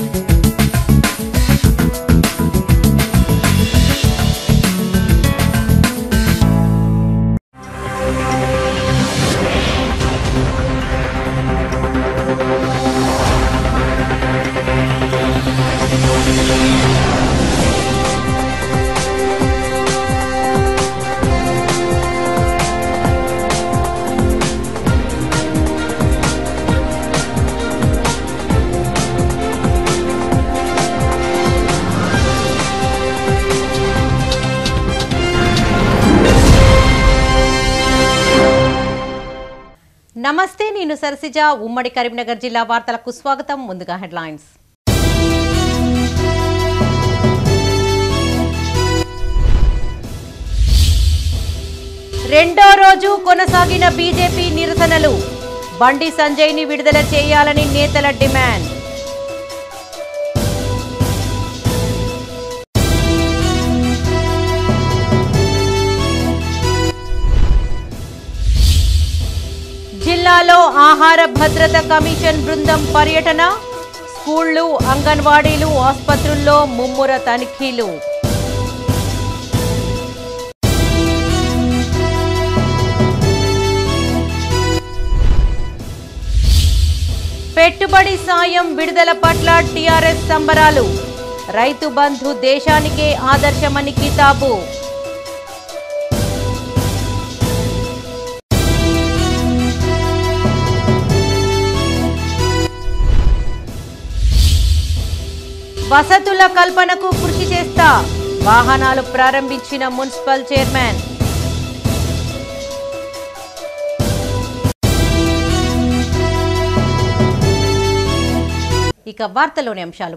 నమస్తే నేను సరసిజ ఉమ్మడి కరీంనగర్ జిల్లా వార్తలకు స్వాగతం ముందుగా హెడ్లైన్స్ రెండో రోజు కొనసాగిన బీజేపీ నిరసనలు బండి సంజయ్ని విడుదల చేయాలని నేతల డిమాండ్ జిల్లాలో ఆహార భద్రత కమిషన్ బృందం పర్యటన స్కూళ్లు అంగన్వాడీలు ఆసుపత్రుల్లో ముమ్ముర తనిఖీలు పెట్టుబడి సాయం విడుదల పట్ల టీఆర్ఎస్ సంబరాలు రైతు బంధు దేశానికే ఆదర్శమని కితాబు వసతుల కల్పనకు కృషి చేస్తా వాహనాలు ప్రారంభించిన మున్సిపల్ చైర్మన్ ఇక వార్తలోని అంశాలు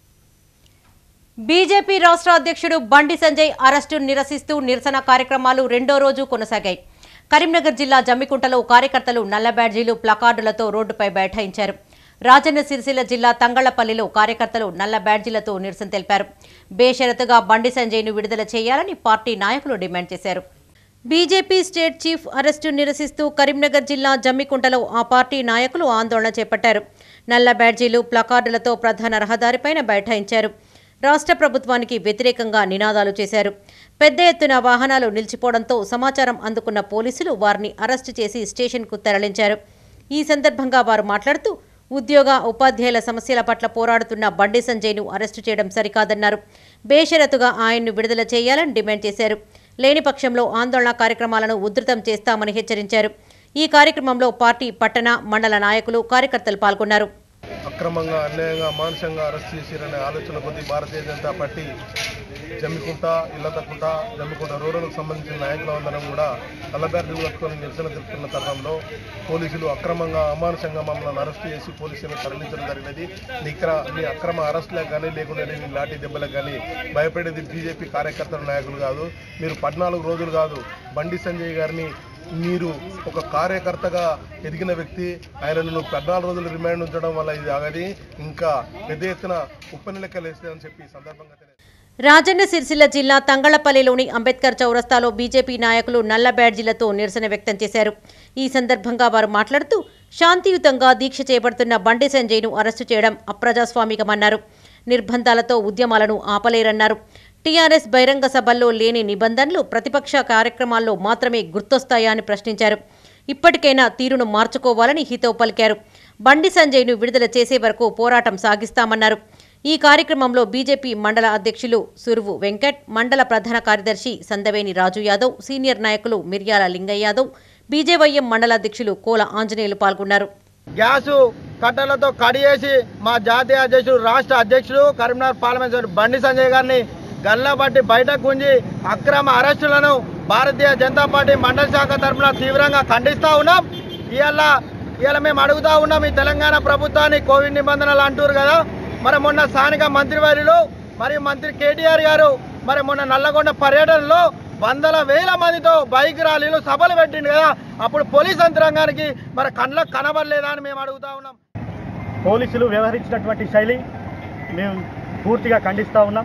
బీజేపీ రాష్ట్ర అధ్యక్షుడు బండి సంజయ్ అరెస్టు నిరసిస్తూ నిరసన కార్యక్రమాలు రెండో రోజు కొనసాగాయి కరీంనగర్ జిల్లా జమ్మికుంటలో కార్యకర్తలు నల్ల బ్యాడ్జీలు ప్లకార్డులతో రోడ్డుపై బైఠాయించారు రాజన్న సిరిసిల్ల జిల్లా తంగళ్లపల్లిలో కార్యకర్తలు నల్ల బ్యాడ్జీలతో నిరసన తెలిపారు బేషరతుగా బండి సంజయ్ను విడుదల చేయాలని పార్టీ నాయకులు డిమాండ్ చేశారు బీజేపీ స్టేట్ చీఫ్ అరెస్టు నిరసిస్తూ కరీంనగర్ జిల్లా జమ్మికుంటలో ఆ పార్టీ నాయకులు ఆందోళన చేపట్టారు నల్ల బ్యాడ్జీలు ప్లకార్డులతో ప్రధాన రహదారిపైన బైఠాయించారు రాష్ట్ర ప్రభుత్వానికి వ్యతిరేకంగా నినాదాలు చేశారు పెద్ద ఎత్తున వాహనాలు నిలిచిపోవడంతో సమాచారం అందుకున్న పోలీసులు వారిని అరెస్టు చేసి స్టేషన్కు తరలించారు ఈ సందర్భంగా వారు మాట్లాడుతూ ఉద్యోగ ఉపాధ్యాయుల సమస్యల పట్ల పోరాడుతున్న బండి సంజయ్ను అరెస్టు చేయడం సరికాదన్నారు బేషరతుగా ఆయన్ను విడుదల చేయాలని డిమాండ్ చేశారు లేని పక్షంలో ఆందోళన కార్యక్రమాలను ఉధృతం చేస్తామని హెచ్చరించారు ఈ కార్యక్రమంలో పార్టీ పట్టణ మండల నాయకులు కార్యకర్తలు పాల్గొన్నారు అక్రమంగా అన్యాయంగా మానసికంగా అరెస్ట్ చేసిరనే ఆలోచన కొద్ది భారతీయ జనతా పార్టీ జమ్మికుంట ఇల్లతకుంట జమ్మికుంట రూరల్కు సంబంధించిన నాయకులందరం కూడా నల్లబ్యార్జీలు కట్టుకొని నిరసన తెలుపుతున్న తరుణంలో పోలీసులు అక్రమంగా అమానుషంగా మమ్మల్ని అరెస్ట్ చేసి పోలీసులను తరలించడం జరిగినది ఇక్కడ మీ అక్రమ అరెస్టులకు కానీ లేకుంటే నీ లాఠీ దెబ్బలకు కానీ భయపడేది బీజేపీ కార్యకర్తల నాయకులు కాదు మీరు పద్నాలుగు రోజులు కాదు బండి సంజయ్ గారిని మీరు ఒక కార్యకర్తగా ఎదిగిన వ్యక్తి ఆయనను పద్నాలుగు రోజులు రిమాండ్ ఉంచడం వల్ల ఇది ఆగది ఇంకా పెద్ద ఎత్తున ఉప్పనిలకెళ్ళేస్తుందని చెప్పి ఈ సందర్భంగా తెలియజేస్తున్నాను. రాజన్న సిరిసిల్ల జిల్లా తంగళ్లపల్లిలోని అంబేద్కర్ చౌరస్తాలో బీజేపీ నాయకులు నల్ల బ్యాడ్జీలతో నిరసన వ్యక్తం చేశారు ఈ సందర్భంగా వారు మాట్లాడుతూ శాంతియుతంగా దీక్ష చేపడుతున్న బండి సంజయ్ను అరెస్టు చేయడం అప్రజాస్వామికమన్నారు నిర్బంధాలతో ఉద్యమాలను ఆపలేరన్నారు టీఆర్ఎస్ బహిరంగ సభల్లో లేని నిబంధనలు ప్రతిపక్ష కార్యక్రమాల్లో మాత్రమే గుర్తొస్తాయా అని ప్రశ్నించారు ఇప్పటికైనా తీరును మార్చుకోవాలని హితవు పలికారు బండి సంజయ్ను విడుదల చేసే వరకు పోరాటం సాగిస్తామన్నారు ఈ కార్యక్రమంలో బీజేపీ మండల అధ్యక్షులు సురువు వెంకట్ మండల ప్రధాన కార్యదర్శి సందవేని రాజు యాదవ్ సీనియర్ నాయకులు మిర్యాల లింగయ్య యాదవ్ బీజేవైఎం మండల అధ్యక్షులు కోల ఆంజనేయులు పాల్గొన్నారు గ్యాసు కట్టలతో కడియేసి మా జాతీయ అధ్యక్షుడు రాష్ట్ర అధ్యక్షుడు కరీంనగర్ పార్లమెంట్ సభ్యుడు బండి సంజయ్ గారిని గల్లబట్టి బయటకు గుంజి అక్రమ అరెస్టులను భారతీయ జనతా పార్టీ మండల శాఖ తరఫున తీవ్రంగా ఖండిస్తా ఉన్నాం ఇవాళ ఇవాళ మేము అడుగుతా ఉన్నాం ఈ తెలంగాణ ప్రభుత్వాన్ని కోవిడ్ నిబంధనలు అంటారు కదా మరి మొన్న స్థానిక మంత్రివర్యులు మరియు మంత్రి కేటీఆర్ గారు మరి మొన్న నల్లగొండ పర్యటనలో వందల వేల మందితో బైక్ ర్యాలీలు సభలు పెట్టిండు కదా అప్పుడు పోలీస్ యంత్రాంగానికి మరి కళ్ళకు కనబడలేదా అని మేము అడుగుతా ఉన్నాం పోలీసులు వ్యవహరించినటువంటి శైలి మేము పూర్తిగా ఖండిస్తూ ఉన్నాం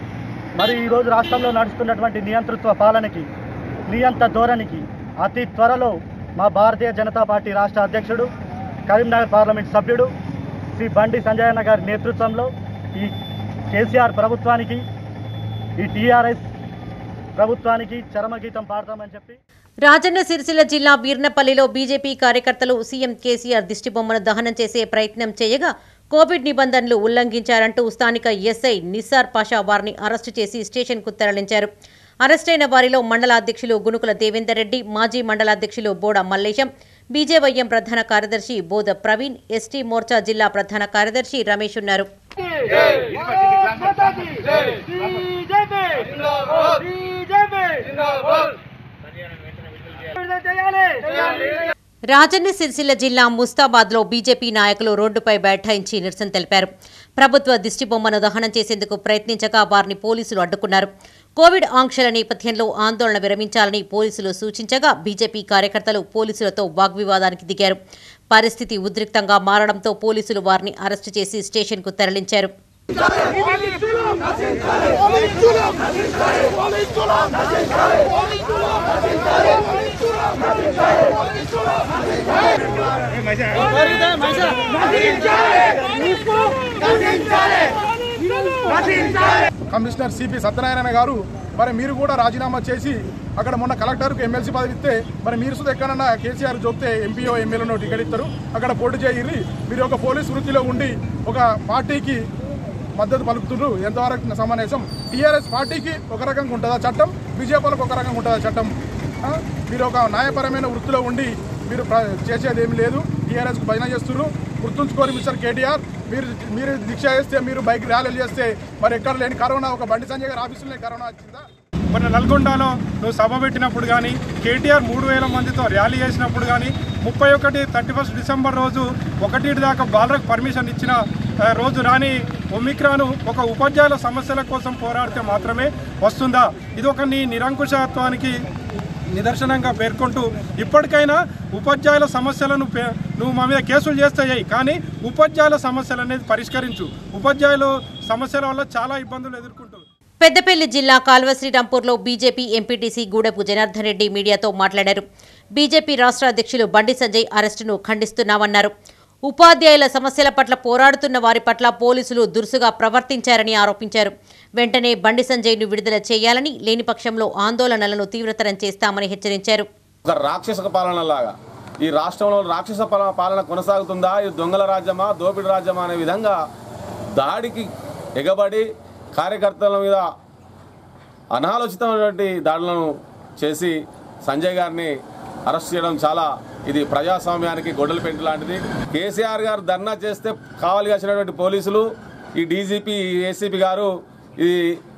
మరి ఈరోజు రాష్ట్రంలో నడుస్తున్నటువంటి నియంతృత్వ పాలనకి నియంత ధోరణికి అతి త్వరలో మా భారతీయ జనతా పార్టీ రాష్ట్ర అధ్యక్షుడు కరీంనగర్ పార్లమెంట్ సభ్యుడు శ్రీ బండి సంజయ్ అన్న గారి నేతృత్వంలో ఈ కేసీఆర్ ప్రభుత్వానికి ఈ టీఆర్ఎస్ ప్రభుత్వానికి చరమగీతం పాడతామని చెప్పి రాజన్న సిరిసిల్ల జిల్లా వీర్నపల్లిలో బీజేపీ కార్యకర్తలు సీఎం కేసీఆర్ దిష్టిబొమ్మను దహనం చేసే ప్రయత్నం చేయగా కోవిడ్ నిబంధనలు ఉల్లంఘించారంటూ స్థానిక ఎస్ఐ నిస్సార్ పాషా వారిని అరెస్టు చేసి స్టేషన్కు తరలించారు అరెస్టైన వారిలో మండల అధ్యక్షులు గునుకుల దేవేందర్ రెడ్డి మాజీ మండల అధ్యక్షులు బోడ మల్లేశం బీజేవైఎం ప్రధాన కార్యదర్శి బోధ ప్రవీణ్ ఎస్టీ మోర్చా జిల్లా ప్రధాన కార్యదర్శి రమేష్ ఉన్నారు రాజన్న సిరిసిల్ల జిల్లా ముస్తాబాద్లో బీజేపీ నాయకులు రోడ్డుపై బైఠాయించి నిరసన తెలిపారు ప్రభుత్వ దిష్టిబొమ్మను దహనం చేసేందుకు ప్రయత్నించగా వారిని పోలీసులు అడ్డుకున్నారు కోవిడ్ ఆంక్షల నేపథ్యంలో ఆందోళన విరమించాలని పోలీసులు సూచించగా బీజేపీ కార్యకర్తలు పోలీసులతో వాగ్వివాదానికి దిగారు పరిస్థితి ఉద్రిక్తంగా మారడంతో పోలీసులు వారిని అరెస్టు చేసి స్టేషన్కు తరలించారు కమిషనర్ సిపి సత్యనారాయణ గారు మరి మీరు కూడా రాజీనామా చేసి అక్కడ మొన్న కలెక్టర్కు ఎమ్మెల్సీ పదవి ఇస్తే మరి మీరు సుధా ఎక్కడన్నా కేసీఆర్ చూపితే ఎంపీఓ ఎమ్మెల్యేనో టికెట్ ఇస్తారు అక్కడ పోటీ చేయర్రి మీరు ఒక పోలీస్ వృత్తిలో ఉండి ఒక పార్టీకి మద్దతు పలుకుతున్నారు ఎంతవరకు సమావేశం టీఆర్ఎస్ పార్టీకి ఒక రకంగా ఉంటుందా చట్టం బీజేపీలకు ఒక రకంగా ఉంటుందా చట్టం ఆ? మీరు ఒక న్యాయపరమైన వృత్తిలో ఉండి మీరు ప్ర- చేసేది ఏమి లేదు టీఆర్ఎస్కు భజన చేస్తున్నారు గుర్తుంచుకోరు మిస్టర్ కేటీఆర్ మీరు మీరు దీక్ష చేస్తే మీరు బైక్ ర్యాలీలు చేస్తే మరి ఎక్కడ లేని కరోనా ఒక బండి సంజయ్ గారి ఆఫీసులోనే కరోనా వచ్చిందా మన నల్గొండలో నువ్వు సభ పెట్టినప్పుడు కానీ కేటీఆర్ మూడు వేల మందితో ర్యాలీ చేసినప్పుడు కానీ ముప్పై ఒకటి థర్టీ ఫస్ట్ డిసెంబర్ రోజు ఒకటి దాకా బాలరకు పర్మిషన్ ఇచ్చిన ఆ, రోజు రాని ఒమిక్రాను ఒక ఉపాధ్యాయుల సమస్యల కోసం పోరాడితే మాత్రమే వస్తుందా ఇది ఒక నీ నిరంకుశత్వానికి నిదర్శనంగా పేర్కొంటూ ఇప్పటికైనా ఉపాధ్యాయుల సమస్యలను పే- నువ్వు మా మీద కేసులు చేస్తాయి కానీ ఉపాధ్యాయుల సమస్యలు అనేది పరిష్కరించు ఉపాధ్యాయులు సమస్యల వల్ల చాలా ఇబ్బందులు ఎదుర్కొంటారు పెద్దపల్లి జిల్లా కాల్వ శ్రీరాంపూర్లో బీజేపీ ఎంపీటీసీ గూడెపు జనార్దన్ రెడ్డి మీడియాతో మాట్లాడారు బీజేపీ రాష్ట్ర అధ్యక్షులు బండి సంజయ్ అరెస్టును ఖండిస్తున్నామన్నారు ఉపాధ్యాయుల సమస్యల పట్ల పోరాడుతున్న వారి పట్ల పోలీసులు దురుసుగా ప్రవర్తించారని ఆరోపించారు వెంటనే బండి సంజయ్ను విడుదల చేయాలని లేని పక్షంలో ఆందోళనలను తీవ్రతరం చేస్తామని హెచ్చరించారు ఒక రాక్షస పాలన లాగా ఈ రాష్ట్రంలో రాక్షస పాలన పాలన కొనసాగుతుందా ఇది దొంగల రాజ్యమా దోపిడి రాజ్యమా అనే విధంగా దాడికి ఎగబడి కార్యకర్తల మీద అనాలోచితమైనటువంటి దాడులను చేసి సంజయ్ గారిని అరెస్ట్ చేయడం చాలా ఇది ప్రజాస్వామ్యానికి గొడ్డలు పెంట లాంటిది కేసీఆర్ గారు ధర్నా చేస్తే కావాలి కాసినటువంటి పోలీసులు ఈ డీజీపీ ఏసీపీ గారు ఈ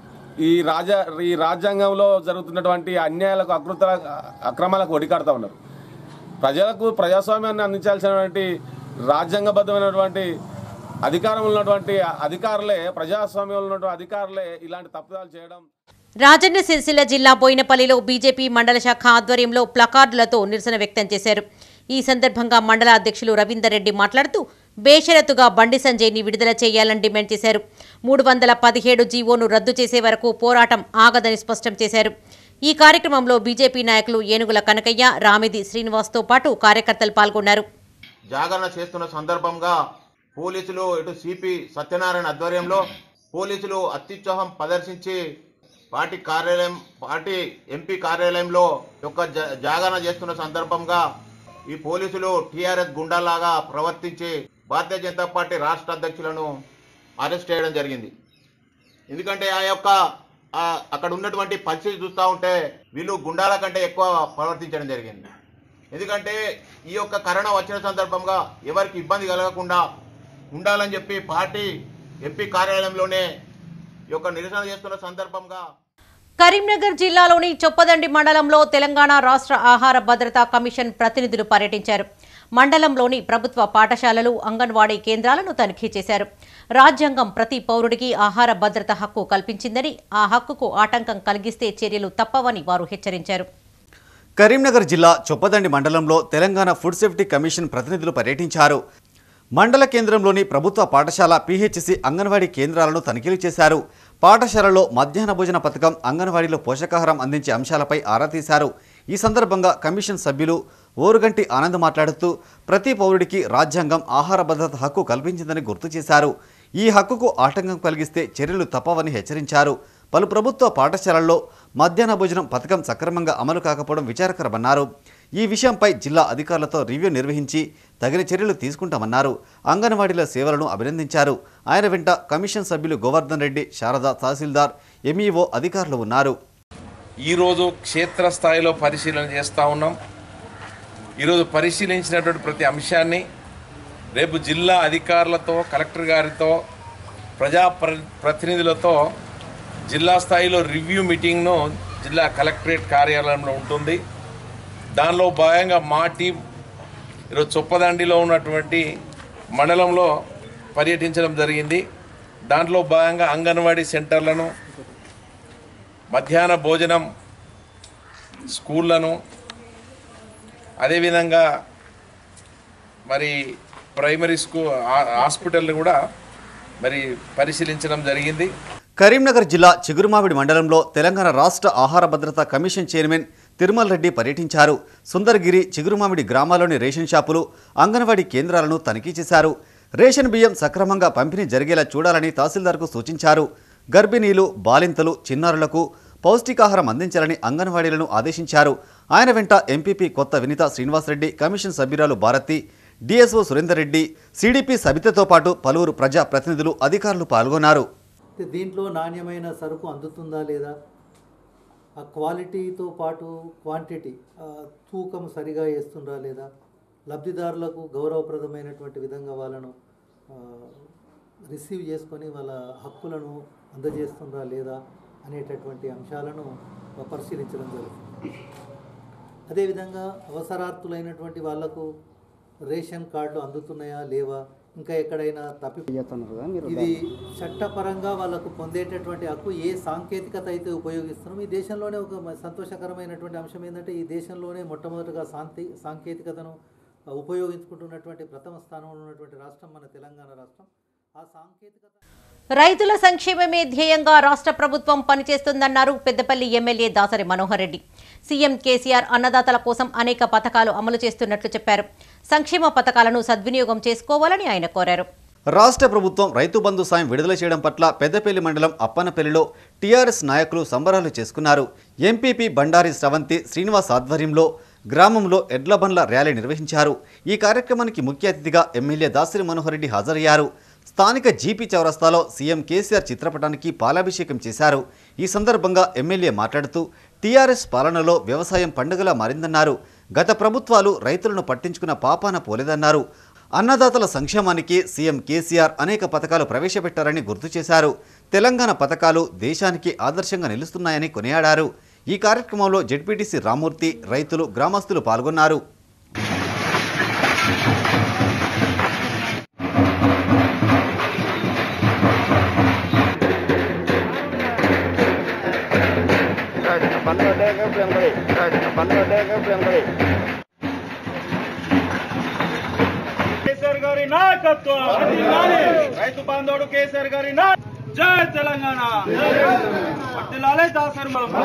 ఈ రాజ ఈ రాజ్యాంగంలో జరుగుతున్నటువంటి అన్యాయాలకు అకృత అక్రమాలకు ఒడికాడుతూ ఉన్నారు ప్రజలకు ప్రజాస్వామ్యాన్ని అందించాల్సినటువంటి రాజ్యాంగబద్ధమైనటువంటి అధికారం ఉన్నటువంటి అధికారులే ప్రజాస్వామ్యంలో ఉన్నటువంటి అధికారులే ఇలాంటి తప్పుదాలు చేయడం రాజన్న సిరిసిల్ల జిల్లా బోయినపల్లిలో బీజేపీ మండల శాఖ ఆధ్వర్యంలో ప్లకార్డులతో నిరసన వ్యక్తం చేశారు ఈ సందర్భంగా మండల అధ్యక్షులు రవీందర్ రెడ్డి మాట్లాడుతూ బేషరతుగా బండి సంజయ్ని విడుదల చేయాలని డిమాండ్ చేశారు మూడు వందల పదిహేడు జీవోను రద్దు చేసే వరకు పోరాటం ఆగదని స్పష్టం చేశారు ఈ కార్యక్రమంలో బీజేపీ నాయకులు ఏనుగుల కనకయ్య రామిది శ్రీనివాస్తో పాటు కార్యకర్తలు పాల్గొన్నారు జాగరణ చేస్తున్న సందర్భంగా పోలీసులు ఇటు సిపి సత్యనారాయణ ఆధ్వర్యంలో పోలీసులు అత్యుత్సాహం ప్రదర్శించి పార్టీ కార్యాలయం పార్టీ ఎంపీ కార్యాలయంలో యొక్క జ- జాగరణ చేస్తున్న సందర్భంగా ఈ పోలీసులు టీఆర్ఎస్ గుండాలాగా ప్రవర్తించి భారతీయ జనతా పార్టీ రాష్ట్ర అధ్యక్షులను అరెస్ట్ చేయడం జరిగింది ఎందుకంటే ఆ యొక్క ఆ అక్కడ ఉన్నటువంటి పరిస్థితి చూస్తూ ఉంటే వీళ్ళు గుండాల కంటే ఎక్కువ ప్రవర్తించడం జరిగింది ఎందుకంటే ఈ యొక్క కరోనా వచ్చిన సందర్భంగా ఎవరికి ఇబ్బంది కలగకుండా ఉండాలని చెప్పి పార్టీ ఎంపీ కార్యాలయంలోనే ఈ యొక్క నిరసన చేస్తున్న సందర్భంగా కరీంనగర్ జిల్లాలోని చొప్పదండి మండలంలో తెలంగాణ రాష్ట్ర ఆహార భద్రతా కమిషన్ ప్రతినిధులు పర్యటించారు మండలంలోని ప్రభుత్వ పాఠశాలలు అంగన్వాడీ కేంద్రాలను తనిఖీ చేశారు రాజ్యాంగం ప్రతి పౌరుడికి ఆహార భద్రత హక్కు కల్పించిందని ఆ హక్కుకు ఆటంకం కలిగిస్తే చర్యలు తప్పవని వారు హెచ్చరించారు కరీంనగర్ జిల్లా చొప్పదండి మండలంలో తెలంగాణ ఫుడ్ సేఫ్టీ కమిషన్ ప్రతినిధులు పర్యటించారు మండల కేంద్రంలోని ప్రభుత్వ పాఠశాల పీహెచ్సి అంగన్వాడీ కేంద్రాలను తనిఖీలు చేశారు పాఠశాలలో మధ్యాహ్న భోజన పథకం అంగన్వాడీలో పోషకాహారం అందించే అంశాలపై ఆరా తీశారు ఈ సందర్భంగా కమిషన్ సభ్యులు ఓరుగంటి ఆనంద్ మాట్లాడుతూ ప్రతి పౌరుడికి రాజ్యాంగం ఆహార భద్రత హక్కు కల్పించిందని గుర్తు చేశారు ఈ హక్కుకు ఆటంకం కలిగిస్తే చర్యలు తప్పవని హెచ్చరించారు పలు ప్రభుత్వ పాఠశాలల్లో మధ్యాహ్న భోజనం పథకం సక్రమంగా అమలు కాకపోవడం విచారకరమన్నారు ఈ విషయంపై జిల్లా అధికారులతో రివ్యూ నిర్వహించి తగిన చర్యలు తీసుకుంటామన్నారు అంగన్వాడీల సేవలను అభినందించారు ఆయన వెంట కమిషన్ సభ్యులు గోవర్ధన్ రెడ్డి శారద తహసీల్దార్ ఎంఈఓ అధికారులు ఉన్నారు ఈరోజు క్షేత్రస్థాయిలో పరిశీలన చేస్తూ ఉన్నాం ఈరోజు పరిశీలించినటువంటి ప్రతి అంశాన్ని రేపు జిల్లా అధికారులతో కలెక్టర్ గారితో ప్రజా ప్ర- ప్రతినిధులతో జిల్లా స్థాయిలో రివ్యూ మీటింగ్ను జిల్లా కలెక్టరేట్ కార్యాలయంలో ఉంటుంది దానిలో భాగంగా మా టీం ఈరోజు చొప్పదండిలో ఉన్నటువంటి మండలంలో పర్యటించడం జరిగింది దాంట్లో భాగంగా అంగన్వాడీ సెంటర్లను మధ్యాహ్న భోజనం స్కూళ్ళను అదేవిధంగా మరి ప్రైమరీ స్కూల్ హాస్పిటల్ని కూడా మరి పరిశీలించడం జరిగింది కరీంనగర్ జిల్లా చిగురుమావిడి మండలంలో తెలంగాణ రాష్ట్ర ఆహార భద్రతా కమిషన్ చైర్మన్ తిరుమల్ రెడ్డి పర్యటించారు సుందరగిరి చిగురుమామిడి గ్రామాల్లోని రేషన్ షాపులు అంగన్వాడీ కేంద్రాలను తనిఖీ చేశారు రేషన్ బియ్యం సక్రమంగా పంపిణీ జరిగేలా చూడాలని తహసీల్దార్కు సూచించారు గర్భిణీలు బాలింతలు చిన్నారులకు పౌష్టికాహారం అందించాలని అంగన్వాడీలను ఆదేశించారు ఆయన వెంట ఎంపీపీ కొత్త వినిత శ్రీనివాసరెడ్డి కమిషన్ సభ్యురాలు భారతి డిఎస్ఓ సురేందర్ రెడ్డి సిడిపి సబితతో పాటు పలువురు ప్రజా ప్రతినిధులు అధికారులు పాల్గొన్నారు అయితే దీంట్లో నాణ్యమైన సరుకు అందుతుందా లేదా ఆ క్వాలిటీతో పాటు క్వాంటిటీ ఆ తూకం సరిగా వేస్తుందా లేదా లబ్ధిదారులకు గౌరవప్రదమైనటువంటి విధంగా వాళ్ళను ఆ, రిసీవ్ చేసుకొని వాళ్ళ హక్కులను అందజేస్తుందా లేదా అనేటటువంటి అంశాలను పరిశీలించడం జరుగుతుంది అదేవిధంగా అవసరార్థులైనటువంటి వాళ్లకు రేషన్ కార్డులు అందుతున్నాయా లేవా ఇంకా ఎక్కడైనా తప్పి ఇది చట్టపరంగా వాళ్ళకు పొందేటటువంటి హక్కు ఏ సాంకేతికత అయితే ఉపయోగిస్తున్నాం ఈ దేశంలోనే ఒక మ- సంతోషకరమైనటువంటి అంశం ఏంటంటే ఈ దేశంలోనే మొట్టమొదటిగా శాంతి సాంకేతికతను ఆ, ఉపయోగించుకుంటున్నటువంటి ప్రథమ స్థానంలో ఉన్నటువంటి రాష్ట్రం మన తెలంగాణ రాష్ట్రం ఆ సాంకేతికత రైతుల సంక్షేమమే ధ్యేయంగా రాష్ట్ర ప్రభుత్వం పనిచేస్తుందన్నారు పెద్దపల్లి ఎమ్మెల్యే దాసరి మనోహర్ రెడ్డి సీఎం కేసీఆర్ అన్నదాతల కోసం అనేక పథకాలు అమలు చేస్తున్నట్లు చెప్పారు సంక్షేమ పథకాలను సద్వినియోగం చేసుకోవాలని ఆయన కోరారు రాష్ట్ర ప్రభుత్వం రైతు బంధు సాయం విడుదల చేయడం పట్ల పెద్దపల్లి మండలం అప్పనపల్లిలో టీఆర్ఎస్ నాయకులు సంబరాలు చేసుకున్నారు ఎంపీపీ బండారి స్రవంతి శ్రీనివాస్ ఆధ్వర్యంలో గ్రామంలో ఎడ్ల బండ్ల ర్యాలీ నిర్వహించారు ఈ కార్యక్రమానికి ముఖ్య అతిథిగా ఎమ్మెల్యే దాసరి మనోహర్ రెడ్డి హాజరయ్యారు స్థానిక జీపీ చౌరస్తాలో సీఎం కేసీఆర్ చిత్రపటానికి పాలాభిషేకం చేశారు ఈ సందర్భంగా ఎమ్మెల్యే మాట్లాడుతూ టీఆర్ఎస్ పాలనలో వ్యవసాయం పండుగలా మారిందన్నారు గత ప్రభుత్వాలు రైతులను పట్టించుకున్న పాపాన పోలేదన్నారు అన్నదాతల సంక్షేమానికి సీఎం కేసీఆర్ అనేక పథకాలు ప్రవేశపెట్టారని గుర్తు చేశారు తెలంగాణ పథకాలు దేశానికి ఆదర్శంగా నిలుస్తున్నాయని కొనియాడారు ఈ కార్యక్రమంలో జెడ్పీటీసీ రామూర్తి రైతులు గ్రామస్తులు పాల్గొన్నారు కేసీఆర్ గారి నాయకత్వం రైతు బాంధవుడు కేసీఆర్ గారి నా జై తెలంగాణ వర్ధిల్లాలి దాసరి మనం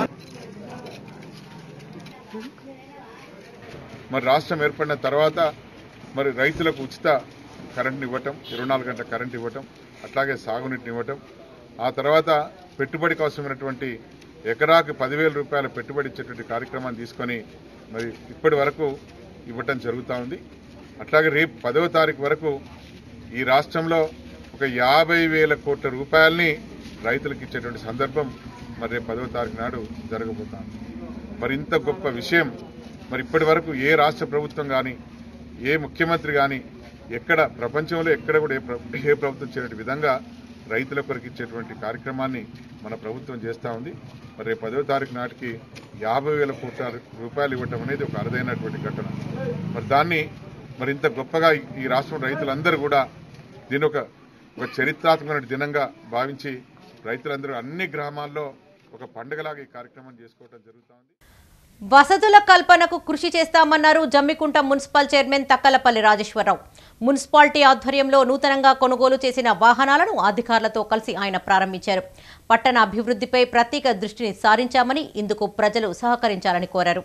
మరి రాష్ట్రం ఏర్పడిన తర్వాత మరి రైతులకు ఉచిత కరెంట్ని ఇవ్వటం ఇరవై నాలుగు గంటల కరెంట్ ఇవ్వటం అట్లాగే సాగునీటిని ఇవ్వటం ఆ తర్వాత పెట్టుబడికి అవసరమైనటువంటి ఎకరాకి పదివేల రూపాయల పెట్టుబడి ఇచ్చేటువంటి కార్యక్రమాన్ని తీసుకొని మరి ఇప్పటి వరకు ఇవ్వటం జరుగుతూ ఉంది అట్లాగే రేపు పదవ తారీఖు వరకు ఈ రాష్ట్రంలో ఒక యాభై వేల కోట్ల రూపాయల్ని రైతులకు ఇచ్చేటువంటి సందర్భం మరి రేపు పదవ తారీఖు నాడు జరగబోతోంది మరి ఇంత గొప్ప విషయం మరి ఇప్పటి వరకు ఏ రాష్ట్ర ప్రభుత్వం కానీ ఏ ముఖ్యమంత్రి కానీ ఎక్కడ ప్రపంచంలో ఎక్కడ కూడా ఏ ప్ర- ఏ ప్రభుత్వం చేయని విధంగా రైతుల కొరకు ఇచ్చేటువంటి కార్యక్రమాన్ని మన ప్రభుత్వం చేస్తూ ఉంది మరి రేపు పదవ తారీఖు నాటికి యాభై వేల కోట్ల రూపాయలు ఇవ్వటం అనేది ఒక అరుదైనటువంటి ఘటన మరి దాన్ని మరి ఇంత గొప్పగా ఈ- ఈ రాష్ట్రం రైతులందరూ కూడా దీని ఒక ఒక చరిత్రాత్మకమైన దినంగా భావించి రైతులందరూ అన్ని గ్రామాల్లో ఒక పండుగలాగా ఈ కార్యక్రమం చేసుకోవడం జరుగుతూ ఉంది వసతుల కల్పనకు కృషి చేస్తామన్నారు Jammikunta municipal chairman Takkalapalli Rajeshwara Rao municipality ఆధ్వర్యంలో నూతనంగా కొనుగోలు చేసిన వాహనాలను అధికారులతో కలిసి ఆయన ప్రారంభించారు పట్టణ అభివృద్ధిపై ప్రత్యేక దృష్టిని సారించామని ఇందుకు ప్రజలు సహకరించాలని కోరారు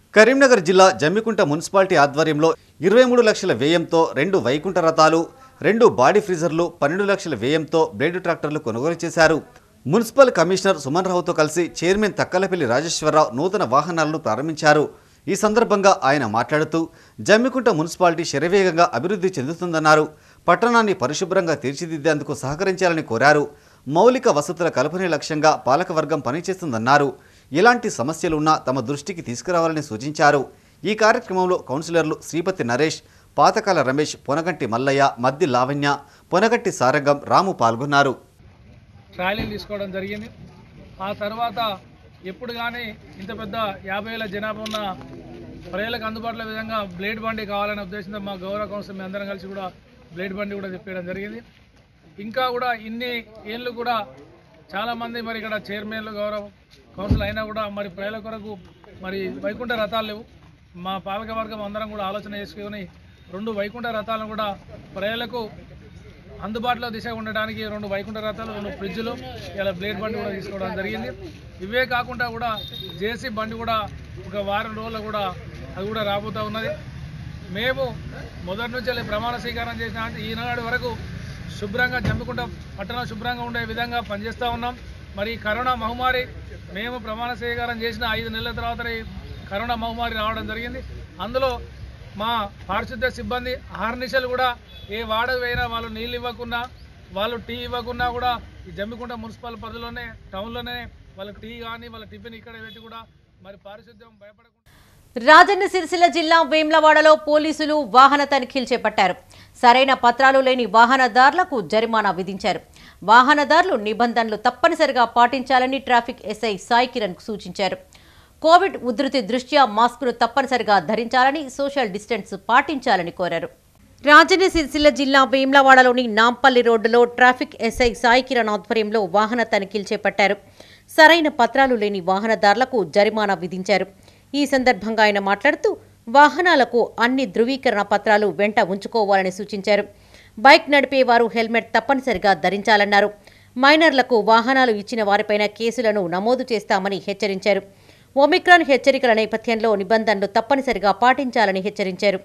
కరీంనగర్ జిల్లా జమ్మికుంట మున్సిపాలిటీ ఆధ్వర్యంలో ఇరవై మూడు లక్షల వ్యయంతో రెండు వైకుంఠ రథాలు రెండు బాడీ ఫ్రీజర్లు పన్నెండు లక్షల వ్యయంతో బ్లేడ్ ట్రాక్టర్లు కొనుగోలు చేశారు మున్సిపల్ కమిషనర్ సుమన్ రావుతో కలిసి చైర్మన్ తక్కలపల్లి రాజేశ్వరరావు నూతన వాహనాలను ప్రారంభించారు ఈ సందర్భంగా ఆయన మాట్లాడుతూ జమ్మికుంట మున్సిపాలిటీ శరవేగంగా అభివృద్ధి చెందుతుందన్నారు పట్టణాన్ని పరిశుభ్రంగా తీర్చిదిద్దేందుకు సహకరించాలని కోరారు మౌలిక వసతుల కల్పనే లక్ష్యంగా పాలకవర్గం పనిచేస్తుందన్నారు ఎలాంటి సమస్యలున్నా తమ దృష్టికి తీసుకురావాలని సూచించారు ఈ కార్యక్రమంలో కౌన్సిలర్లు శ్రీపతి నరేష్ పాతకాల రమేష్ పొనగంటి మల్లయ్య మద్ది లావణ్య పొనగంటి సారంగం రాము పాల్గొన్నారు ట్రాలీలు తీసుకోవడం జరిగింది ఆ తర్వాత ఎప్పుడు కానీ ఇంత పెద్ద యాభై వేల జనాభా ఉన్న ప్రజలకు అందుబాటులో విధంగా బ్లేడ్ బండి కావాలనే ఉద్దేశంతో మా గౌరవ కౌన్సిల్ మేము అందరం కలిసి కూడా బ్లేడ్ బండి కూడా తెప్పించడం జరిగింది ఇంకా కూడా ఇన్ని ఏళ్ళు కూడా చాలామంది మరి ఇక్కడ చైర్మన్లు గౌరవ కౌన్సిల్ అయినా కూడా మరి ప్రజల కొరకు మరి వైకుంఠ రథాలు లేవు మా పాలక వర్గం అందరం కూడా ఆలోచన చేసుకుని రెండు వైకుంఠ రథాలను కూడా ప్రజలకు అందుబాటులో దిశగా ఉండడానికి రెండు వైకుంఠ రథాలు రెండు ఫ్రిడ్జ్లు ఇలా బ్లేడ్ బండి కూడా తీసుకోవడం జరిగింది ఇవే కాకుండా కూడా జేసీ బండి కూడా ఒక వారం రోజులు కూడా అది కూడా రాబోతూ ఉన్నది మేము మొదటి నుంచి వెళ్ళి ప్రమాణ స్వీకారం చేసిన ఈనాడు వరకు శుభ్రంగా జమ్మికుంట పట్టణం శుభ్రంగా ఉండే విధంగా పనిచేస్తూ ఉన్నాం మరి ఈ కరోనా మహమ్మారి మేము ప్రమాణ స్వీకారం చేసిన ఐదు నెలల తర్వాత ఈ కరోనా మహమ్మారి రావడం జరిగింది అందులో మా పారిశుద్ధ్య సిబ్బంది ఆర్నిషలు కూడా ఏ వాడకు పోయినా వాళ్ళు నీళ్ళు ఇవ్వకున్నా వాళ్ళు టీ ఇవ్వకున్నా కూడా ఈ జమ్మికుంట మున్సిపల్ పరిధిలోనే టౌన్లోనే వాళ్ళకి టీ కానీ వాళ్ళ టిఫిన్ ఇక్కడ పెట్టి కూడా మరి పారిశుద్ధ్యం భయపడకుండా రాజన్న సిరిసిల్ల జిల్లా వేమ్లవాడలో పోలీసులు వాహన తనిఖీలు చేపట్టారు సరైన పత్రాలు లేని వాహనదారులకు జరిమానా విధించారు వాహనదారులు నిబంధనలు తప్పనిసరిగా పాటించాలని ట్రాఫిక్ ఎస్ఐ సాయి కిరణ్ సూచించారు కోవిడ్ ఉధృతి దృష్ట్యా మాస్కును తప్పనిసరిగా ధరించాలని సోషల్ డిస్టెన్స్ పాటించాలని కోరారు రాజన్న సిరిసిల్ల జిల్లా వేమ్లవాడలోని నాంపల్లి రోడ్డులో ట్రాఫిక్ ఎస్ఐ సాయి కిరణ్ ఆధ్వర్యంలో వాహన తనిఖీలు చేపట్టారు సరైన పత్రాలు లేని వాహనదారులకు జరిమానా విధించారు ఈ సందర్భంగా ఆయన మాట్లాడుతూ వాహనాలకు అన్ని ధృవీకరణ పత్రాలు వెంట ఉంచుకోవాలని సూచించారు బైక్ నడిపేవారు హెల్మెట్ తప్పనిసరిగా ధరించాలన్నారు మైనర్లకు వాహనాలు ఇచ్చిన వారిపైన కేసులను నమోదు చేస్తామని హెచ్చరించారు ఒమిక్రాన్ హెచ్చరికల నేపథ్యంలో నిబంధనలు తప్పనిసరిగా పాటించాలని హెచ్చరించారు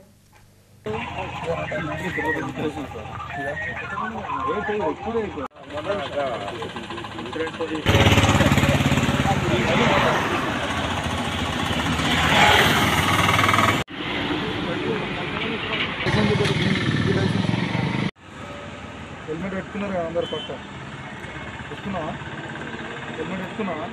హెల్మెట్ పెట్టుకున్నారు కదా అందరు పక్క పెట్టుకున్నావా హెల్మెట్ పెట్టుకున్నావా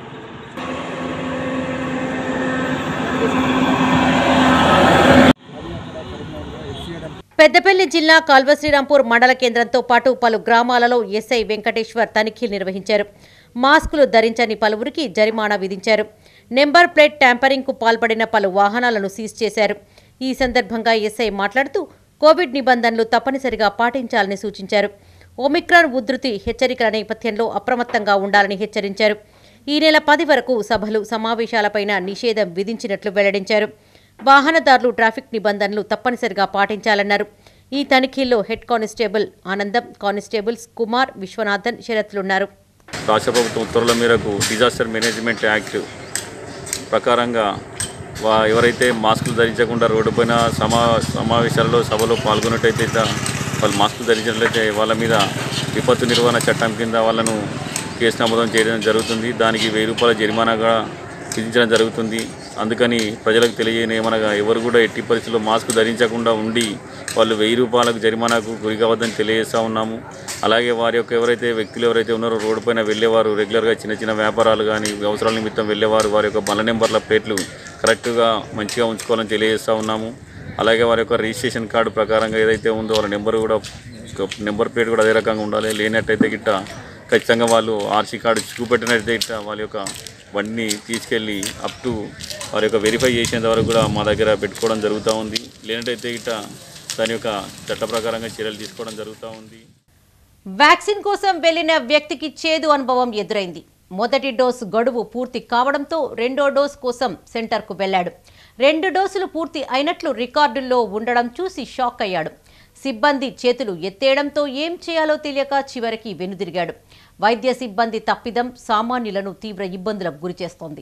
పెద్దపల్లి జిల్లా కాల్వశ్రీరాంపూర్ మండల కేంద్రంతో పాటు పలు గ్రామాలలో ఎస్ఐ వెంకటేశ్వర్ తనిఖీలు నిర్వహించారు మాస్కులు ధరించని పలువురికి జరిమానా విధించారు నెంబర్ ప్లేట్ ట్యాంపరింగ్కు పాల్పడిన పలు వాహనాలను సీజ్ చేశారు ఈ సందర్భంగా ఎస్ఐ మాట్లాడుతూ కోవిడ్ నిబంధనలు తప్పనిసరిగా పాటించాలని సూచించారు ఒమిక్రాన్ ఉధృతి హెచ్చరికల నేపథ్యంలో అప్రమత్తంగా ఉండాలని హెచ్చరించారు ఈ నెల పది వరకు సభలు సమావేశాలపైన నిషేధం విధించినట్లు వెల్లడించారు వాహనదారులు ట్రాఫిక్ నిబంధనలు తప్పనిసరిగా పాటించాలన్నారు ఈ తనిఖీల్లో head constable Anandam constables Kumar Vishwanathan షరత్లున్నారు రాష్ట్ర ప్రభుత్వం ఉత్తర్వుల మేరకు డిజాస్టర్ మేనేజ్మెంట్ యాక్ట్ ప్రకారంగా వా ఎవరైతే మాస్కులు ధరించకుండా రోడ్డుపైన సమా సమావేశాలలో సభలో పాల్గొన్నట్టయితే ఇట్లా వాళ్ళు మాస్కులు ధరించినట్లయితే వాళ్ళ మీద విపత్తు నిర్వహణ చట్టం కింద వాళ్ళను కేసు నమోదం చేయడం జరుగుతుంది దానికి వెయ్యి రూపాయల జరిమానాగా విధించడం జరుగుతుంది అందుకని ప్రజలకు తెలియని ఏమనగా ఎవరు కూడా ఎట్టి పరిస్థితుల్లో మాస్క్ ధరించకుండా ఉండి వాళ్ళు వెయ్యి రూపాయలకు జరిమానాకు గురి కావద్దని తెలియజేస్తూ ఉన్నాము అలాగే వారి యొక్క ఎవరైతే వ్యక్తులు ఎవరైతే ఉన్నారో రోడ్డు పైన వెళ్ళేవారు రెగ్యులర్గా చిన్న చిన్న వ్యాపారాలు కానీ అవసరాల నిమిత్తం వెళ్ళేవారు వారి యొక్క బండ్ల నెంబర్ల ప్లేట్లు కరెక్ట్గా మంచిగా ఉంచుకోవాలని తెలియజేస్తూ ఉన్నాము అలాగే వారి యొక్క రిజిస్ట్రేషన్ కార్డు ప్రకారంగా ఏదైతే ఉందో వాళ్ళ నెంబర్ కూడా నెంబర్ ప్లేట్ కూడా అదే రకంగా ఉండాలి లేనట్టయితే గిట్ట ఖచ్చితంగా వాళ్ళు ఆర్సీ కార్డు చూపెట్టినట్టయితే గిట్ట వాళ్ళ యొక్క బండిని తీసుకెళ్ళి అప్ టు వారి యొక్క వెరిఫై చేసేంత వరకు కూడా మా దగ్గర పెట్టుకోవడం జరుగుతూ ఉంది లేనట్టయితే గిట్ట దాని యొక్క చట్ట ప్రకారంగా చర్యలు తీసుకోవడం జరుగుతూ ఉంది వ్యాక్సిన్ కోసం వెళ్లిన వ్యక్తికి చేదు అనుభవం ఎదురైంది మొదటి డోసు గడువు పూర్తి కావడంతో రెండో డోస్ కోసం సెంటర్కు వెళ్లాడు రెండు డోసులు పూర్తి అయినట్లు రికార్డుల్లో ఉండడం చూసి షాక్ అయ్యాడు సిబ్బంది చేతులు ఎత్తేయడంతో ఏం చేయాలో తెలియక చివరికి వెనుదిరిగాడు వైద్య సిబ్బంది తప్పిదం సామాన్యులను తీవ్ర ఇబ్బందులకు గురిచేస్తోంది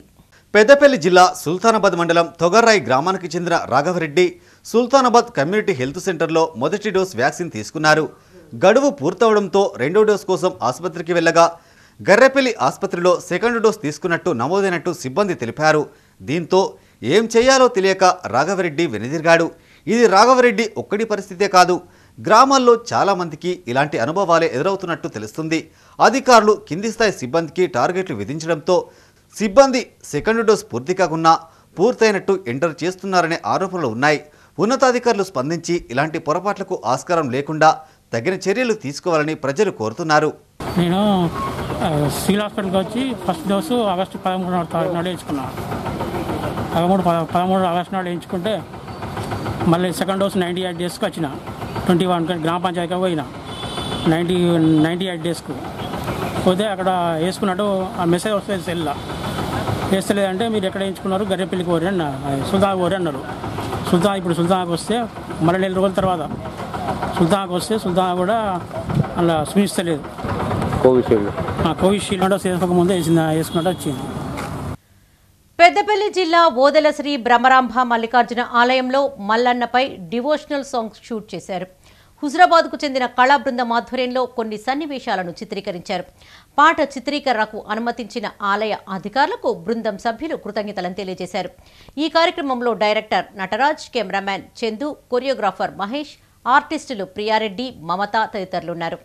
పెద్దపల్లి జిల్లా సుల్తానాబాద్ మండలం తొగర్రాయి గ్రామానికి చెందిన రాఘవరెడ్డి సుల్తానాబాద్ కమ్యూనిటీ హెల్త్ సెంటర్లో మొదటి డోస్ వ్యాక్సిన్ తీసుకున్నారు గడువు పూర్తవడంతో రెండో డోస్ కోసం ఆసుపత్రికి వెళ్ళగా గర్రెపల్లి ఆసుపత్రిలో సెకండ్ డోస్ తీసుకున్నట్టు నమోదైనట్టు సిబ్బంది తెలిపారు దీంతో ఏం చేయాలో తెలియక రాఘవరెడ్డి వెనుదిరిగాడు ఇది రాఘవరెడ్డి ఒక్కడి పరిస్థితే కాదు గ్రామాల్లో చాలా మందికి ఇలాంటి అనుభవాలే ఎదురవుతున్నట్టు తెలుస్తుంది అధికారులు కింది స్థాయి సిబ్బందికి టార్గెట్లు విధించడంతో సిబ్బంది సెకండ్ డోస్ పూర్తి కాకున్నా పూర్తయినట్టు ఎంటర్ చేస్తున్నారనే ఆరోపణలు ఉన్నాయి ఉన్నతాధికారులు స్పందించి ఇలాంటి పొరపాట్లకు ఆస్కారం లేకుండా తగిన చర్యలు తీసుకోవాలని ప్రజలు కోరుతున్నారు నేను ఆ, సివిల్ హాస్పిటల్కి వచ్చి ఫస్ట్ డోసు ఆగస్టు పదమూడు తారీఖు నాడు వేయించుకున్నాను పదమూడు పద పదమూడు ఆగస్టు నాడు వేయించుకుంటే మళ్ళీ సెకండ్ డోస్ నైంటీ ఎయిట్ డేస్కి వచ్చిన ట్వంటీ వన్ గ్రామ పంచాయతీకి పోయిన నైంటీ నైంటీ ఎయిట్ డేస్కు పోతే అక్కడ వేసుకున్నట్టు ఆ మెసేజ్ వస్తుంది సెల్లో వేస్తలేదంటే మీరు ఎక్కడ వేయించుకున్నారు గర్రెపల్లికి పోరి అన్న సుల్తాన్కి పోరి అన్నారు సుల్తాన్ ఇప్పుడు సుల్తాన్కి వస్తే మళ్ళీ నెల రోజుల తర్వాత సుల్తాన్కి వస్తే సుల్తాన్ కూడా అలా చూపిస్తలేదు కోవిషీల్డ్ కోవిషీల్డ్ డోస్ వేసుకోకముందే వేసింది వేసుకున్నట్టు వచ్చింది పెద్దపల్లి జిల్లా ఓదెల శ్రీ భ్రమరాంభ మల్లికార్జున ఆలయంలో మల్లన్నపై డివోషనల్ సాంగ్స్ షూట్ చేశారు హుజరాబాద్కు చెందిన కళా బృందం ఆధ్వర్యంలో కొన్ని సన్నివేశాలను చిత్రీకరించారు పాట చిత్రీకరణకు అనుమతించిన ఆలయ అధికారులకు బృందం సభ్యులు కృతజ్ఞతలను తెలియజేశారు ఈ కార్యక్రమంలో director Nataraj cameraman Chandu choreographer Mahesh ఆర్టిస్టులు ప్రియారెడ్డి మమత తదితరులున్నారు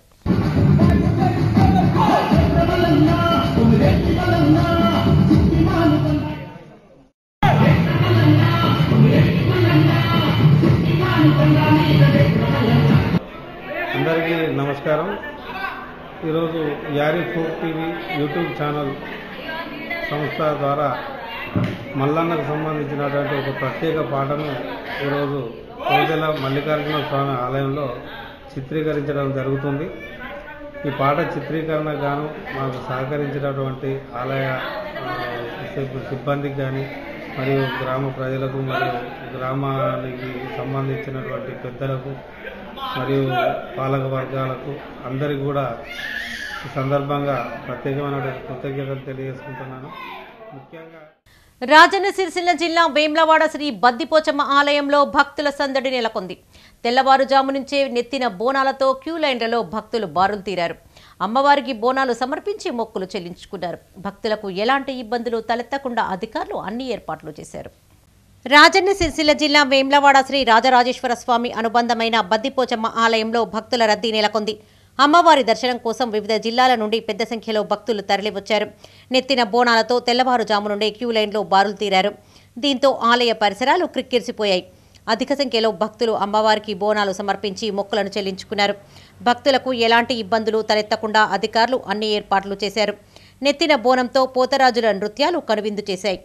అందరికీ నమస్కారం ఈరోజు Yaari folk TV YouTube channel సంస్థ ద్వారా మల్లన్నకు సంబంధించినటువంటి ఒక ప్రత్యేక పాటను ఈరోజు కోదెల మల్లికార్జున స్వామి ఆలయంలో చిత్రీకరించడం జరుగుతుంది ఈ పాట చిత్రీకరణ గాను మాకు సహకరించినటువంటి ఆలయ ఆ, సిబ్- సిబ్బందికి కానీ మరియు గ్రామ ప్రజలకు మరియు గ్రామానికి సంబంధించినటువంటి పెద్దలకు మరియు పాలక వర్గాలకు అందరికీ కూడా ఈ సందర్భంగా ప్రత్యేకమైనటువంటి కృతజ్ఞతలు తెలియజేసుకుంటున్నాను ముఖ్యంగా రాజన్న సిరిసిల్ల జిల్లా వేమ్లవాడ శ్రీ బద్దిపోచమ్మ ఆలయంలో భక్తుల సందడి నెలకొంది తెల్లవారుజాము నుంచే నెత్తిన బోనాలతో క్యూ లైన్లలో భక్తులు బారులు తీరారు అమ్మవారికి బోనాలు సమర్పించి మొక్కులు చెల్లించుకున్నారు భక్తులకు ఎలాంటి ఇబ్బందులు తలెత్తకుండా అధికారులు అన్ని ఏర్పాట్లు చేశారు రాజన్న సిరిసిల్ల జిల్లా వేమ్లవాడ శ్రీ రాజరాజేశ్వర స్వామి అనుబంధమైన బద్దిపోచమ్మ ఆలయంలో భక్తుల రద్దీ నెలకొంది అమ్మవారి దర్శనం కోసం వివిధ జిల్లాల నుండి పెద్ద సంఖ్యలో భక్తులు తరలివచ్చారు నెత్తిన బోనాలతో తెల్లవారుజాము నుండే క్యూ లైన్లో బారులు తీరారు దీంతో ఆలయ పరిసరాలు క్రిక్కిరిసిపోయాయి అధిక సంఖ్యలో భక్తులు అమ్మవారికి బోనాలు సమర్పించి మొక్కులను చెల్లించుకున్నారు భక్తులకు ఎలాంటి ఇబ్బందులు తలెత్తకుండా అధికారులు అన్ని ఏర్పాట్లు చేశారు నెత్తిన బోనంతో పోతరాజుల నృత్యాలు కనువిందు చేశాయి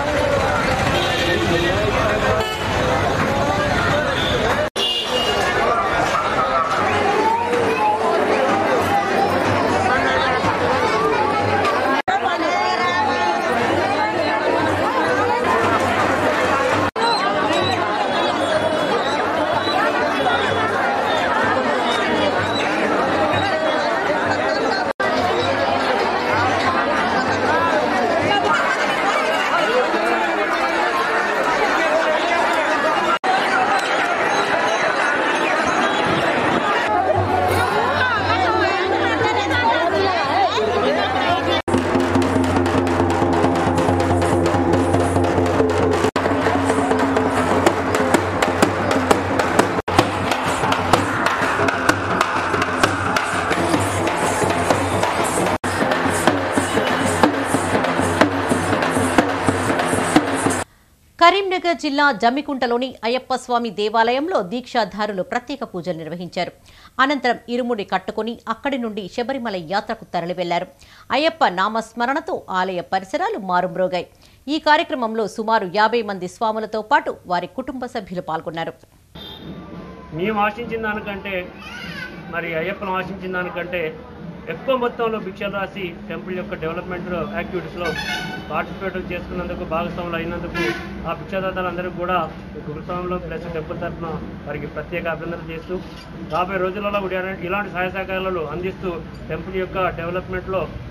కరీంనగర్ జిల్లా జమ్మికుంటలోని అయ్యప్ప స్వామి దేవాలయంలో దీక్షాధారులు ప్రత్యేక పూజలు నిర్వహించారు అనంతరం ఇరుముడి కట్టుకుని అక్కడి నుండి శబరిమల యాత్రకు తరలి వెళ్లారు అయ్యప్ప నామస్మరణతో ఆలయ పరిసరాలు మారుమ్రోగాయి ఈ కార్యక్రమంలో సుమారు యాభై మంది స్వాములతో పాటు వారి కుటుంబ సభ్యులు పాల్గొన్నారు మేము ఆశించిన దానికంటే మరి అయ్యప్పను ఆశించిన దానికంటే ఎక్కువ మొత్తంలో భిక్షలు రాసి టెంపుల్ యొక్క డెవలప్మెంట్ యాక్టివిటీస్లో పార్టిసిపేట్ చేసుకున్నందుకు భాగస్వాములు అయినందుకు ఆ భిక్షాదాతలందరికీ కూడా ఈ గురుస్వామిలో ప్లస్ టెంపుల్ తరఫున వారికి ప్రత్యేక అభినందనలు చేస్తూ రాబోయే రోజులలో కూడా ఇలాంటి సహాయ సహకారాలు అందిస్తూ టెంపుల్ యొక్క డెవలప్మెంట్లో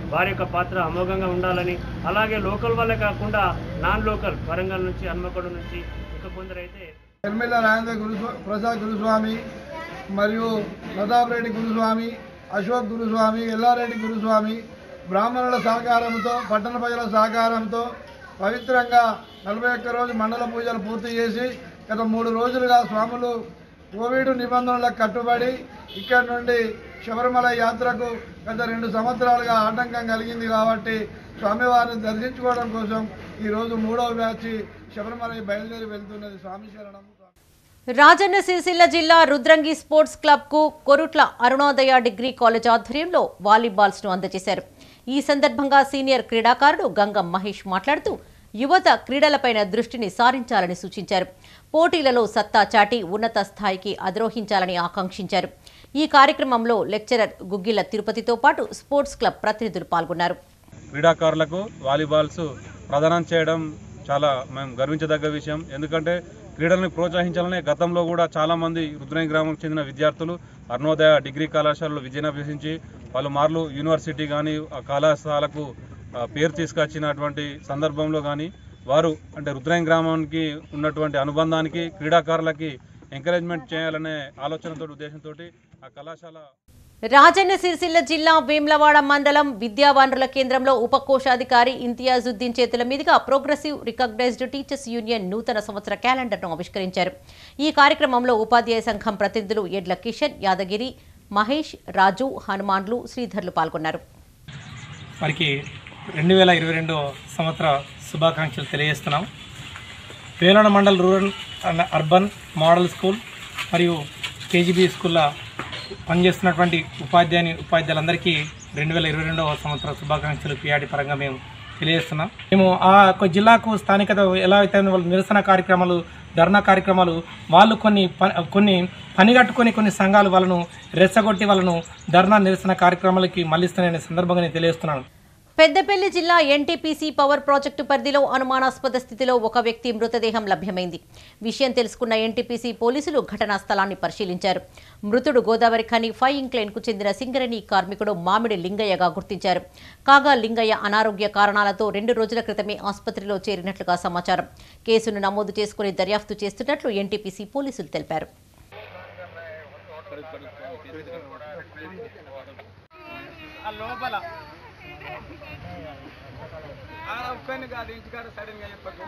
వారి యొక్క పాత్ర అమోఘంగా ఉండాలని అలాగే లోకల్ వాళ్ళే కాకుండా నాన్ లోకల్ వరంగల్ నుంచి హన్మకొండ నుంచి ఇంకా కొందరైతే ఎమ్మెల్యే రాజేంద్ర గురుస్వా ప్రసాద్ గురుస్వామి మరియు ప్రతాప్ రెడ్డి గురుస్వామి అశోక్ గురుస్వామి ఎల్లారెడ్డి గురుస్వామి బ్రాహ్మణుల సహకారంతో పట్టణ ప్రజల సహకారంతో పవిత్రంగా నలభై ఒక్క రోజు మండల పూజలు పూర్తి చేసి గత మూడు రోజులుగా స్వాములు కోవిడ్ నిబంధనలకు కట్టుబడి ఇక్కడి నుండి శబరిమల యాత్రకు గత రెండు సంవత్సరాలుగా ఆటంకం కలిగింది కాబట్టి స్వామివారిని దర్శించుకోవడం కోసం ఈరోజు మూడవ బ్యాచ్ శబరిమల బయలుదేరి వెళ్తున్నది స్వామి శరణం రాజన్న సిరిసిల్ల జిల్లా రుద్రంగి స్పోర్ట్స్ క్లబ్ కు కొరుట్ల అరుణోదయ డిగ్రీ కాలేజ్ ఆధ్వర్యంలో వాలీబాల్స్ ను అందజేశారు ఈ సందర్భంగా సీనియర్ క్రీడాకారుడు గంగం మహేష్ మాట్లాడుతూ యువత క్రీడలపైన దృష్టిని సారించాలని సూచించారు పోటీలలో సత్తా చాటి ఉన్నత స్థాయికి అధిరోహించాలని ఆకాంక్షించారు ఈ కార్యక్రమంలో లెక్చరర్ గుగ్గిల తిరుపతితో పాటు స్పోర్ట్స్ క్లబ్ ప్రతినిధులు పాల్గొన్నారు క్రీడాకారులకు వాలీబాల్స్ ప్రదానం చేయడం చాలా మేము గర్వించదగ్గ విషయం ఎందుకంటే క్రీడలను ప్రోత్సహించాలనే గతంలో కూడా చాలామంది రుద్రంగి గ్రామం చెందిన విద్యార్థులు అరుణోదయ డిగ్రీ కళాశాలలో విజయం అభ్యసించి పలుమార్లు యూనివర్సిటీ కానీ ఆ కళాశాలకు ఆ, పేరు తీసుకొచ్చినటువంటి సందర్భంలో కానీ వారు అంటే రుద్రంగి గ్రామానికి ఉన్నటువంటి అనుబంధానికి క్రీడాకారులకి ఎంకరేజ్మెంట్ చేయాలనే ఆలోచనతో ఉద్దేశంతో ఆ కళాశాల రాజన్న సిరిసిల్ల జిల్లా వేమ్లవాడ మండలం విద్యా వనరుల కేంద్రంలో ఉపకోశాధికారి ఇంతియాజుద్దీన్ చేతుల మీదుగా ప్రోగ్రెసివ్ రికగ్నైజ్డ్ టీచర్స్ యూనియన్ నూతన సంవత్సర క్యాలెండర్ను ఆవిష్కరించారు ఈ కార్యక్రమంలో ఉపాధ్యాయ సంఘం ప్రతినిధులు ఎడ్ల కిషన్ యాదగిరి మహేష్ రాజు హనుమాన్లు శ్రీధర్లు పాల్గొన్నారు వారికి రెండు వేల ఇరవై రెండో సంవత్సర శుభాకాంక్షలు తెలియజేస్తున్నాం వేలన mandal rural and urban model school మరియు కేజీబీ స్కూల్లో పనిచేస్తున్నటువంటి ఉపాధ్యాయుని ఉపాధ్యాయులందరికీ రెండు వేల ఇరవై రెండవ సంవత్సర శుభాకాంక్షలు పిఆర్టీ పరంగా మేము తెలియజేస్తున్నాం మేము ఆ యొక్క జిల్లాకు స్థానికత ఎలా అయితే వాళ్ళు నిరసన కార్యక్రమాలు ధర్నా కార్యక్రమాలు వాళ్ళు కొన్ని ప- కొన్ని పనిగట్టుకొని కొన్ని సంఘాలు వాళ్ళను రెచ్చగొట్టి వాళ్ళను ధర్నా నిరసన కార్యక్రమాలకి మళ్ళిస్తున్నాయనే సందర్భంగా నేను తెలియజేస్తున్నాను పెద్దపల్లి జిల్లా ఎన్టీపీసీ పవర్ ప్రాజెక్టు పరిధిలో అనుమానాస్పద స్థితిలో ఒక వ్యక్తి మృతదేహం లభ్యమైంది విషయం తెలుసుకున్న ఎన్టీపీసీ పోలీసులు ఘటనా స్థలాన్ని పరిశీలించారు మృతుడు గోదావరి ఖని ఫైవ్ ఇంక్లైన్ కు చెందిన సింగరణి కార్మికుడు మామిడి లింగయ్యగా గుర్తించారు కాగా లింగయ్య అనారోగ్య కారణాలతో రెండు రోజుల క్రితమే ఆసుపత్రిలో చేరినట్లుగా సమాచారం కేసును నమోదు చేసుకుని దర్యాప్తు చేస్తున్నట్లు ఎన్టీపీసీ పోలీసులు తెలిపారు లోపల ఒక్కని కాదు ఇంటికాడ సడన్ గా చెప్పకు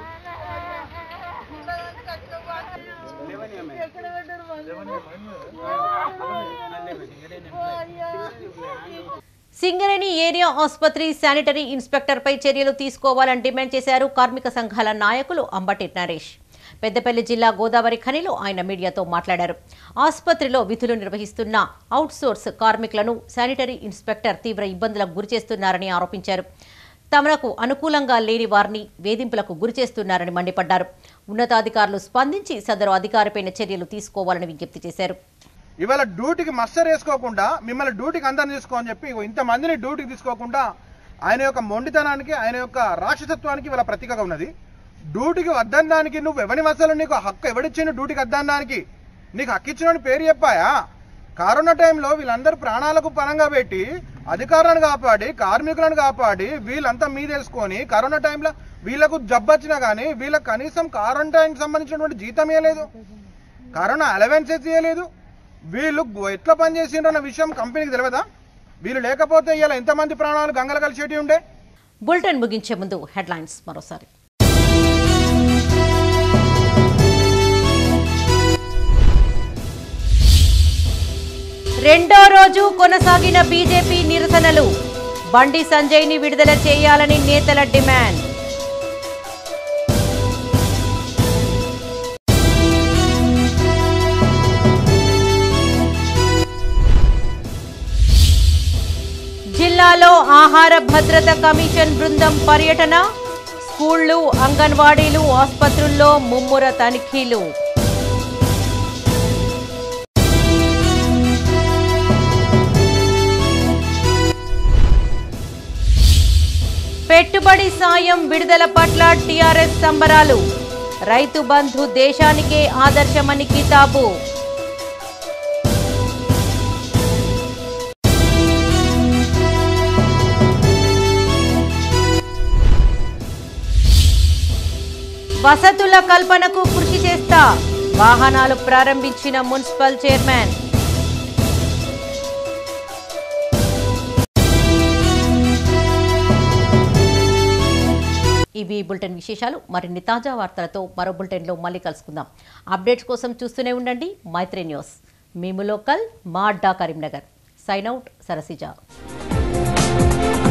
సింగరేణి ఏరియా ఆసుపత్రి శానిటరీ ఇన్స్పెక్టర్పై చర్యలు తీసుకోవాలని డిమాండ్ చేశారు కార్మిక సంఘాల నాయకులు అంబటి నరేష్ పెద్దపల్లి జిల్లా గోదావరి ఖనిలో ఆయన మీడియాతో మాట్లాడారు ఆసుపత్రిలో విధులు నిర్వహిస్తున్న అవుట్సోర్స్ కార్మికులను శానిటరీ ఇన్స్పెక్టర్ తీవ్ర ఇబ్బందులకు గురిచేస్తున్నారని ఆరోపించారు తమకు అనుకూలంగా లేని వారిని వేధింపులకు గురిచేస్తున్నారని మండిపడ్డారు ఉన్నతాధికారులు స్పందించి సదరు అధికారిపైన చర్యలు తీసుకోవాలని విజ్ఞప్తి చేశారు ఇవాళ డ్యూటీకి మస్టర్ వేసుకోకుండా మిమ్మల్ని డ్యూటీకి అందరిని తీసుకో అని చెప్పి ఇగో ఇంతమందిని డ్యూటీకి తీసుకోకుండా ఆయన యొక్క మొండితనానికి ఆయన యొక్క రాక్షసత్వానికి ఇవాళ ప్రతీకగా ఉన్నది డ్యూటీకి వద్దనడానికి నువ్వు ఎవరి అసలు నీకు హక్కు ఎవడిచ్చిన డ్యూటీకి వద్దనడానికి నీకు హక్కు ఇచ్చిన పేరు చెప్పాయా కరోనా టైంలో వీళ్ళందరూ ప్రాణాలకు పరంగా పెట్టి అధికారాన్ని కాపాడి కార్మికులను కాపాడి వీళ్ళంతా మీదేసుకొని కరోనా టైంలో వీళ్ళకు జబ్బు వచ్చినా కానీ వీళ్ళకి కనీసం క్వారంటైన్కి సంబంధించినటువంటి జీతం ఇవ్వలేదు కరోనా అలవెన్సెస్ ఇవ్వలేదు వీళ్ళు గు- ఎట్లా పనిచేసిండ్రు అన్న విషయం కంపెనీకి తెలియదా వీళ్ళు లేకపోతే ఇలా ఎంతమంది ప్రాణాలు గంగలు కలిసేటి ఉండే బులెటిన్ ముగించే ముందు హెడ్లైన్స్ మరోసారి రెండో రోజు కొనసాగిన బీజేపీ నిరసనలు బండి సంజయ్ని విడుదల చేయాలని నేతల డిమాండ్ జిల్లాలో ఆహార భద్రత కమిషన్ బృందం పర్యటన స్కూళ్లు అంగన్వాడీలు ఆసుపత్రుల్లో ముమ్ముర తనిఖీలు పెట్టుబడి సాయం విడుదల పట్ల టీఆర్ఎస్ సంబరాలు రైతు బంధు దేశానికే ఆదర్శమని కితాబు వసతుల కల్పనకు కృషి చేస్తా వాహనాలు ప్రారంభించిన మున్సిపల్ చైర్మన్ ఇవి బులెటిన్ విశేషాలు మరిన్ని తాజా వార్తలతో మరో బులెటిన్లో మళ్ళీ కలుసుకుందాం అప్డేట్స్ కోసం చూస్తూనే ఉండండి మైత్రి న్యూస్ మేము లోకల్ మా అడ్డా కరీంనగర్ సైన్ అవుట్ సరసిజా